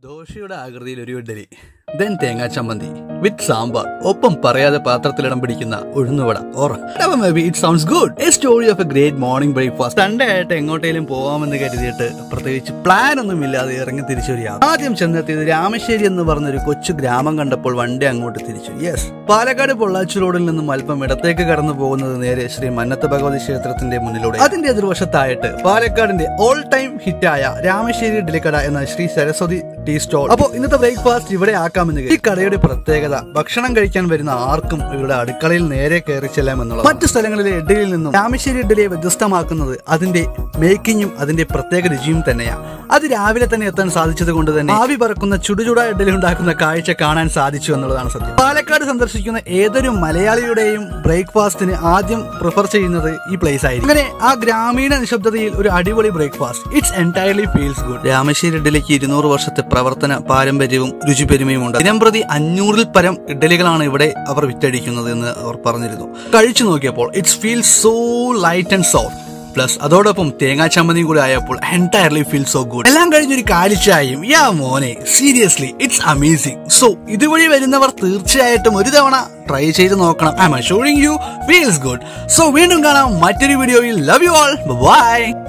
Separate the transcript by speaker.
Speaker 1: ദോശയുടെ ആകൃതിയിൽ ഒരു ഇഡ്ഡലി ദെൻ തേങ്ങാ ചമ്മന്തി വിത്ത് സാമ്പാർ ഒപ്പം പറയാതെ പാത്രത്തിലിടം പിടിക്കുന്ന ഉഴുന്നുവട or maybe it sounds good a story of a great morning breakfast Sunday ആയിട്ട് എങ്ങോട്ടേലും പോവാമെന്ന് കരുതിയിട്ട് പ്രത്യേകിച്ച് പ്ലാൻ ഒന്നും ഇല്ലാതെ ഇറങ്ങി തിരിച്ചൊരു യാത്ര ആദ്യം ചെന്നെത്തിയത് രാമശ്ശേരി എന്ന് പറഞ്ഞൊരു കൊച്ചു ഗ്രാമം കണ്ടപ്പോൾ വണ്ടി അങ്ങോട്ട് തിരിച്ചു യെസ് പാലക്കാട് പൊള്ളാച്ചി റോഡിൽ നിന്നും അല്പം ഇടത്തേക്ക് കടന്നു പോകുന്നത് നേരെ ശ്രീ മന്നത്ത് ഭഗവതി ക്ഷേത്രത്തിന്റെ മുന്നിലൂടെ അതിന്റെ എതിർവശത്തായിട്ട് പാലക്കാടിന്റെ ഓൾ ടൈം ഹിറ്റായ രാമശ്ശേരി ഇഡ്ഡലിക്കട എന്ന ശ്രീ സരസ്വതി ടീ സ്റ്റോൾ അപ്പോ ഇന്നത്തെ ബ്രേക്ക്ഫാസ്റ്റ് ഇവിടെ ആക്കാമെന്ന് കരുതി. ഈ കടയുടെ പ്രത്യേകത ഭക്ഷണം കഴിക്കാൻ വരുന്ന ആർക്കും ഇവരുടെ അടുക്കളയിൽ നേരെ കയറി ചെല്ലാമെന്നുള്ളത് മറ്റു സ്ഥലങ്ങളിലെ ഇഡ്ഡലിയിൽ നിന്നും രാമശ്ശേരി ഇഡ്ഡലിയെ വ്യത്യസ്തമാക്കുന്നത് അതിന്റെ മേക്കിങ്ങും അതിന്റെ പ്രത്യേക രുചിയും തന്നെയാണ് അത് രാവിലെ തന്നെ എത്താൻ സാധിച്ചത് കൊണ്ട് തന്നെ ആവി പറക്കുന്ന ചുടുചുട ഇഡ്ഡലി ഉണ്ടാക്കുന്ന കാഴ്ച കാണാൻ സാധിച്ചു എന്നുള്ളതാണ് സത്യം പാലക്കാട് സന്ദർശിക്കുന്ന ഏതൊരു മലയാളിയുടെയും ബ്രേക്ക്ഫാസ്റ്റിന് ആദ്യം പ്രിഫർ ചെയ്യുന്നത് ഈ പ്ലേസ് ആയിരിക്കും അങ്ങനെ ആ ഗ്രാമീണ നിശബ്ദതയിൽ ഒരു അടിപൊളി breakfast it's entirely feels good Ramassery ഇഡ്ഡലിക്ക് ഇരുന്നൂറ് വർഷത്തെ പ്രവർത്തന പാരമ്പര്യവും രുചിപ്പെരുമയും ഉണ്ട് ദിനം പ്രതി അഞ്ഞൂറിൽ പരം ഇഡ്ഡലികളാണ് ഇവിടെ അവർ വിറ്റഴിക്കുന്നത് എന്ന് അവർ പറഞ്ഞിരുന്നു കഴിച്ചു നോക്കിയപ്പോൾ it's feel so light and soft plus അതോടൊപ്പം തേങ്ങാ ചമ്മന്തിയും കൂടി ആയപ്പോൾ എൻറ്റയർലി ഫീൽ സോ ഗുഡ് എല്ലാം കഴിഞ്ഞൊരു കാലിച്ചായും യാ മോനെ സീരിയസ്ലി ഇറ്റ്സ് അമേസിംഗ് സോ ഇതുവഴി വരുന്നവർ തീർച്ചയായിട്ടും ഒരു തവണ ട്രൈ ചെയ്ത് നോക്കണം I am sharing you feels good so വീണ്ടും കാണാം മറ്റൊരു വീഡിയോയിൽ ലവ് യു ആൾ ബൈ